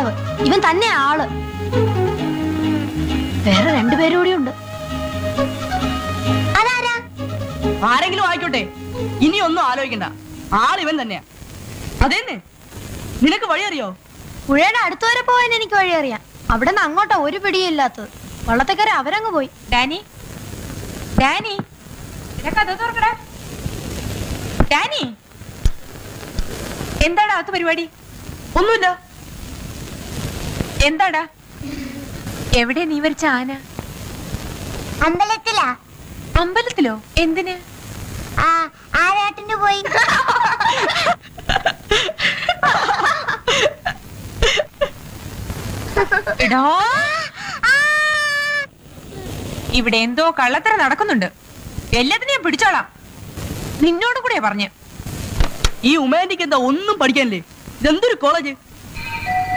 രാജാവ് ഇവൻ തന്നെ ആള് വേറെ രണ്ടുപേരും കൂടി ഉണ്ട് അതാരാ ആരെങ്കിലും ആയിക്കോട്ടെ ഇനി ഒന്നും ആലോചിക്കണ്ട ആൾ ഇവൻ തന്നെയാ അതേന്നെ നിനക്ക് വഴി അറിയോ പുഴയുടെ അടുത്ത് വരെ പോകാൻ എനിക്ക് വഴി അറിയാം അവിടെ നിന്ന് അങ്ങോട്ടാ ഒരു പിടിയില്ലാത്തത് വള്ളത്തേക്കര അവരങ്ങ് പോയി ഡാനി ഡാനി നിനക്ക് അത് തുറക്കടാ ഡാനി എന്താടാ അകത്ത് പരിപാടി ഒന്നുമില്ല എന്താടാ എവിടെ നീ വരച്ച ആന അമ്പലത്തിലാ അമ്പലത്തിലോ എന്തിന് ആ ആരാട്ടിന് പോയി എടാ ഇവിടെ എന്തോ കള്ളത്തര നടക്കുന്നുണ്ട് എല്ലാത്തിനെയും പിടിച്ചോളാം നിന്നോട് കൂടെ പറഞ്ഞ് ഈ ഉമേന്റിക്ക് എന്താ ഒന്നും പഠിക്കാനില്ലേ ഇതെന്തൊരു കോളേജ്